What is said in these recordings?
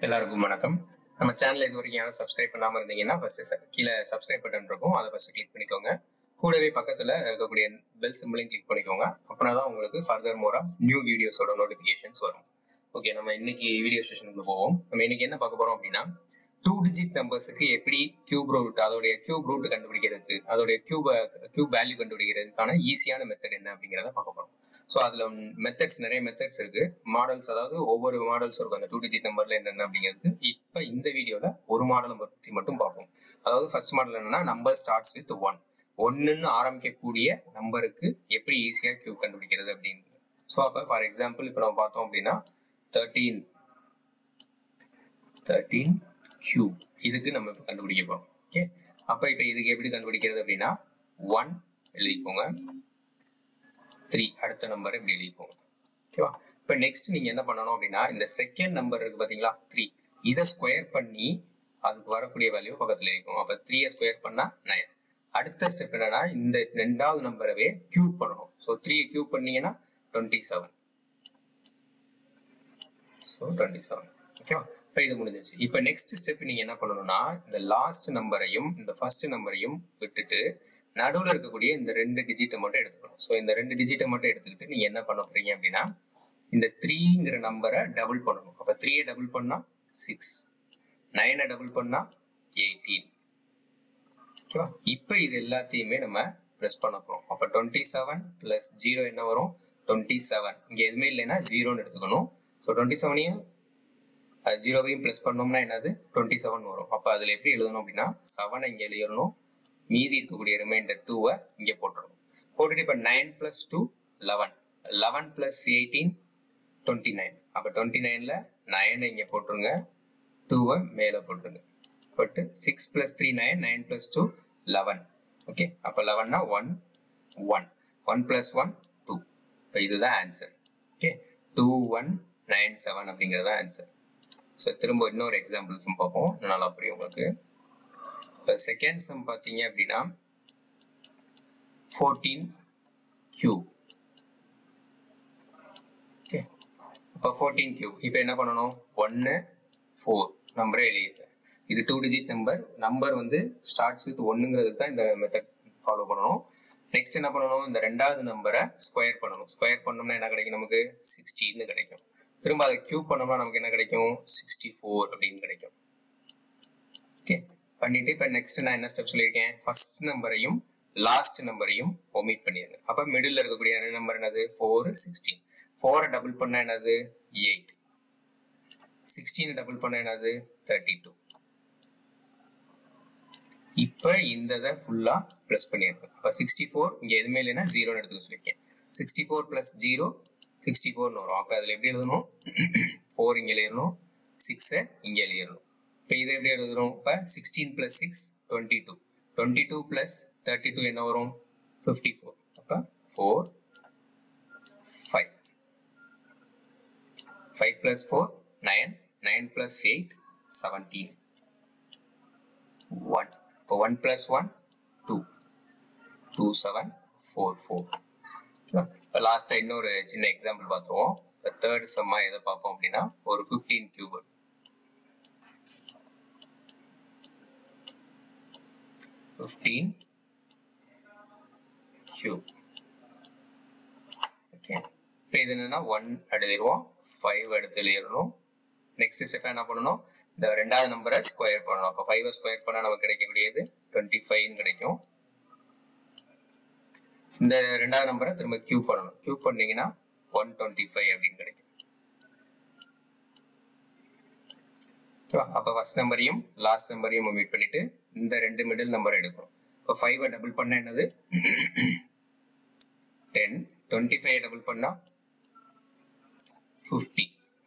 எல்லாருக்கும் வணக்கம் நம்ம சேனல் இது வரைக்கும் யாரும் சப்ஸ்கிரைப் பண்ணாம இருந்தீங்கன்னா ஃபர்ஸ்ட் கீழே சப்ஸ்கிரைப் பட்டன் இருக்கும் அதை ஃபர்ஸ்ட் கிளிக் பண்ணிக்கோங்க கூடவே பக்கத்துல இருக்கக்கூடிய பெல் சிம்பிளையும் கிளிக் பண்ணிக்கோங்க அப்படின்னா தான் உங்களுக்கு ஃபர்தர் மோரா நியூ வீடியோஸோட நோட்டிபிகேஷன்ஸ் வரும் ஓகே நம்ம இன்னைக்கு வீடியோ செஷனுக்கு போவோம் நம்ம இன்னைக்கு என்ன பார்க்க போறோம் அப்படின்னா டூ டிஜிட் நம்பர்ஸுக்கு எப்படி கியூப் ரூட் அதோடைய கியூப் ரூட் கண்டுபிடிக்கிறதுக்கு அதோடைய கியூப் கியூப் வேல்யூ கண்டுபிடிக்கிறதுக்கான ஈஸியான மெத்தட் என்ன அப்படிங்கிறத பார்க்க போறோம் ஸோ அதுல மெத்தட்ஸ் நிறைய மெத்தட்ஸ் இருக்கு மாடல்ஸ் அதாவது ஒவ்வொரு மாடல்ஸ் இருக்கும் அந்த டூ டிஜிட் நம்பர்ல என்னென்ன அப்படிங்கிறது இப்ப இந்த வீடியோல ஒரு மாடலை பற்றி மட்டும் பார்ப்போம் அதாவது ஃபர்ஸ்ட் மாடல் என்னன்னா நம்பர் ஸ்டார்ட்ஸ் வித் ஒன் ஒன்னுன்னு ஆரம்பிக்கக்கூடிய நம்பருக்கு எப்படி ஈஸியா கியூப் கண்டுபிடிக்கிறது அப்படின்னு ஸோ அப்ப ஃபார் எக்ஸாம்பிள் இப்போ நம்ம பார்த்தோம் அப்படின்னா தேர்ட்டீன் தேர்ட்டீன் கியூப் இதுக்கு நம்ம இப்போ கண்டுபிடிக்க போறோம் ஓகே அப்ப இப்போ இதுக்கு எப்படி கண்டுபிடிக்கிறது அப்படின்னா ஒன் எழுதிக்கோங்க த்ரீ அடுத்த நம்பர் இப்படி எழுதிக்கோங்க ஓகேவா இப்போ நெக்ஸ்ட் நீங்க என்ன பண்ணணும் அப்படின்னா இந்த செகண்ட் நம்பர் இருக்கு பாத்தீங்களா த்ரீ இதை ஸ்கொயர் பண்ணி அதுக்கு வரக்கூடிய வேல்யூ பக்கத்துல எழுதிக்கோங்க அப்ப த்ரீயை ஸ்கொயர் பண்ணா நைன் அடுத்த ஸ்டெப் என்னன்னா இந்த ரெண்டாவது நம்பரவே கியூப் பண்ணணும் ஸோ த்ரீயை கியூப் பண்ணீங்கன்னா twenty seven so twenty seven ஓகேவா இப்போ இது முடிஞ்சிச்சு இப்போ நெக்ஸ்ட் ஸ்டெப் நீங்க என்ன பண்ணணும்னா இந்த லாஸ்ட் நம்பரையும் இந்த ஃபர்ஸ்ட் நம்பரையும் விட்டுட்டு நடுவில் இருக்கக்கூடிய இந்த ரெண்டு டிஜிட்டை மட்டும் எடுத்துக்கணும் ஸோ இந்த ரெண்டு டிஜிட்டை மட்டும் எடுத்துக்கிட்டு நீங்க என்ன பண்ண போறீங்க அப்படின்னா இந்த த்ரீங்கிற நம்பரை டபுள் பண்ணணும் அப்ப த்ரீயை டபுள் பண்ணா சிக்ஸ் நைனை டபுள் பண்ணா எயிட்டீன் ஓகேவா இப்போ இது எல்லாத்தையுமே நம்ம ப்ரெஸ் பண்ண போறோம் அப்ப டுவெண்ட்டி செவன் பிளஸ் ஜீரோ என்ன வரும் டுவெண்ட்டி செவன் இங்க எதுவுமே இல்லைன்னா ஜீரோன்னு எடுத்துக்கணும் ஸோ டுவெண்ட்டி செவனையும் ஜீரோவையும் பிளஸ் பண்ணோம்னா என்னது டுவெண்ட்டி செவன் வரும் அப்ப அதுல எப்படி எழுதணும் அப்படின்னா செவனை இங்க எழுதணும் மீதி இருக்கக்கூடிய ரிமைண்டர் டூவை இங்க போட்டுருணும் போட்டுட்டு இப்ப nine plus two eleven eleven plus eighteen twenty nine அப்ப டுவெண்ட்டி நைன்ல நைனை இங்க போட்டுருங்க டூவை மேல போட்டுருங்க போட்டு six plus three nine nine plus two eleven okay அப்ப லெவன்னா one one one plus one two இப்போ இதுதான் answer okay two one nine seven அப்படிங்கிறது ஆன்சர் ஸோ திரும்ப இன்னொரு எக்ஸாம்பிள்ஸும் பார்ப்போம் நல்லா புரியும் உங்களுக்கு இப்போ செகண்ட் சம் பார்த்தீங்க அப்படின்னா ஃபோர்டீன் கியூப் ஓகே இப்போ ஃபோர்டீன் கியூப் இப்போ என்ன பண்ணணும் ஒன்று ஃபோர் நம்பரே எழுதியிருக்கேன் இது டூ டிஜிட் நம்பர் நம்பர் வந்து ஸ்டார்ட்ஸ் வித் ஒன்னுங்கிறதுக்கு தான் இந்த மெத்தட் ஃபாலோ பண்ணணும் நெக்ஸ்ட் என்ன பண்ணணும் இந்த ரெண்டாவது நம்பரை ஸ்கொயர் பண்ணணும் ஸ்கொயர் பண்ணோம்னா என்ன கிடைக்கும் நமக்கு சிக்ஸ்டின்னு கிடைக்கும் திரும்ப அதை கியூப் பண்ணோம்னா நமக்கு என்ன கிடைக்கும் சிக்ஸ்டி ஃபோர் அப்படின்னு கிடைக்கும் ஓகே பண்ணிட்டு இப்ப நெக்ஸ்ட் நான் என்ன ஸ்டெப் சொல்லியிருக்கேன் ஃபர்ஸ்ட் நம்பரையும் லாஸ்ட் நம்பரையும் ஒமிட் பண்ணிருங்க அப்ப மிடில் இருக்கக்கூடிய நம்பர் என்னது ஃபோர் சிக்ஸ்டீன் ஃபோரை டபுள் பண்ண என்னது எயிட் சிக்ஸ்டீன் டபுள் பண்ண என்னது தேர்ட்டி டூ இப்ப இந்த இதை ஃபுல்லா பிளஸ் பண்ணிருக்கேன் அப்ப சிக்ஸ்டி ஃபோர் இங்க எதுவுமே இல்லைன்னா ஜீரோன்னு எடுத்துக்க சொல்லியிருக்கேன் sixty four plus zero sixty ஃபோர்னு வரும் அப்ப அதுல எப்படி எழுதணும் ஃபோர் இங்க எழுதணும் சிக்ஸ இங்க எழுதணும் இப்போ இதை எப்படி எழுதுறோம் இப்போ sixteen plus six twenty two twenty two plus thirty two என்ன வரும் ஃபிஃப்டி ஃபோர் அப்போ four five five plus four nine nine plus eight seventeen one இப்போ one plus one two two seven four four இப்போ லாஸ்டா இன்னொரு சின்ன example பார்த்துருவோம் இப்போ தேர்ட் சம்மா எதை பார்ப்போம் அப்படின்னா ஒரு fifteen cube fifteen cube okay இப்போ இது என்னன்னா ஒன் எழுதிடுவோம் ஃபைவ் எடுத்து எழுதிடணும் நெக்ஸ்ட் ஸ்டெப் என்ன பண்ணணும் இந்த ரெண்டாவது நம்பரை ஸ்கொயர் பண்ணணும் அப்போ ஃபைவ் ஸ்கொயர் பண்ணால் நமக்கு கிடைக்கக்கூடியது டுவெண்ட்டி ஃபைவ்னு கிடைக்கும் இந்த ரெண்டாவது நம்பரை திரும்ப கியூப் பண்ணணும் கியூப் பண்ணீங்கன்னா ஒன் டுவெண்ட்டி ஃபைவ் அப்படின்னு கிடைக்கும் அப்ப ஃபர்ஸ்ட் நம்பரையும் லாஸ்ட் நம்பரையும் மீட் பண்ணிட்டு இந்த ரெண்டு மிடில் நம்பர் எடுக்கணும் இப்போ ஃபைவ் டபுள் பண்ண என்னது டென் டுவெண்ட்டி ஃபைவ் டபுள் பண்ணா ஃபிஃப்டி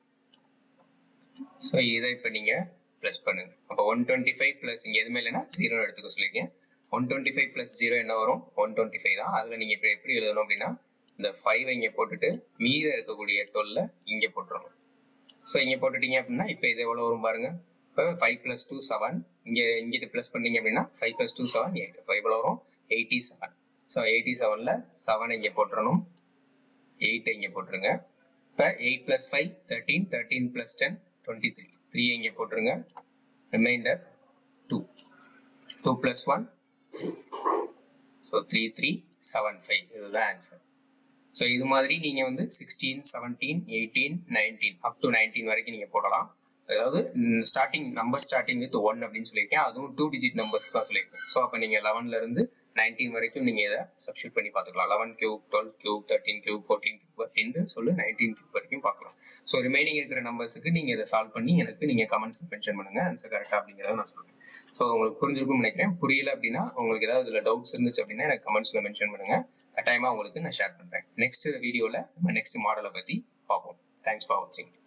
ஸோ இதை இப்போ நீங்க பிளஸ் பண்ணுங்க அப்போ ஒன் டுவெண்ட்டி ஃபைவ் பிளஸ் இங்க எதுவுமே இல்லைன்னா ஜீரோ எடுத்துக்க சொல்லியிருக்கேன் one twenty five plus zero என்ன வரும் ஒன் டுவெண்ட்டி ஃபைவ் தான் அதுல நீங்க இப்போ எப்படி எழுதணும் அப்படின்னா இந்த ஃபைவ் இங்க போட்டுட்டு மீத இருக்கக்கூடிய டுவெல்ல இங்க போட்டுறணும் ஸோ இங்க போட்டுட்டீங்க அப்படின்னா இப்போ இது எவ்வளவு வரும் பாருங்க இப்போ ஃபைவ் பிளஸ் டூ செவன் இங்க இங்கிட்டு பிளஸ் பண்ணீங்க அப்படின்னா five plus two seven eight இப்போ எவ்வளவு வரும் எயிட்டி செவன் ஸோ எயிட்டி செவன்ல செவன் இங்க போட்டுறணும் எயிட் இங்க போட்டுருங்க இப்போ eight plus five thirteen thirteen plus ten twenty three three இங்கே போட்டுருங்க reminder two two plus one so three three seven five இதுதான் ஆன்சர் ஸோ இது மாதிரி நீங்க வந்து sixteen seventeen eighteen nineteen up to nineteen வரைக்கும் நீங்க போடலாம் அதாவது starting number starting with one அப்படின்னு சொல்லியிருக்கேன் அதுவும் டூ டிஜிட் நம்பர்ஸ் தான் சொல்லியிருக்கேன் ஸோ அப்போ நீங்க லெவன்ல இருந்து நைன்டீன் வரைக்கும் நீங்க இதை சப்ஸ்டியூட் பண்ணி பார்த்துக்கலாம் eleven cube twelve cube thirteen cube fourteen cube அப்படின்னு சொல்லி நைன்டீன் கியூப் வரைக்கும் பார்க்கலாம் ஸோ ரிமைனிங் இருக்கிற நம்பர்ஸுக்கு நீங்க இதை சால்வ் பண்ணி எனக்கு நீங்க கமெண்ட்ஸ் மென்ஷன் பண்ணுங்க ஆன்சர் கரெக்டா அப்படிங்கிறத நான் சொல்றேன் ஸோ உங்களுக்கு புரிஞ்சிருக்கும்னு நினைக்கிறேன் புரியல அப்படின்னா உங்களுக்கு ஏதாவது இதுல டவுட்ஸ் இருந்துச்சு அப்படின்னா எனக்கு கமெண்ட்ஸ்ல மென்ஷன் பண்ணுங்க கட்டாயமா உங்களுக்கு நான் ஷேர் பண்றேன் நெக்ஸ்ட் வீடியோல நம்ம நெக்ஸ்ட் மாடலை பத்தி பார்ப்போம் தேங்க்ஸ் ஃபார் வாட்சிங்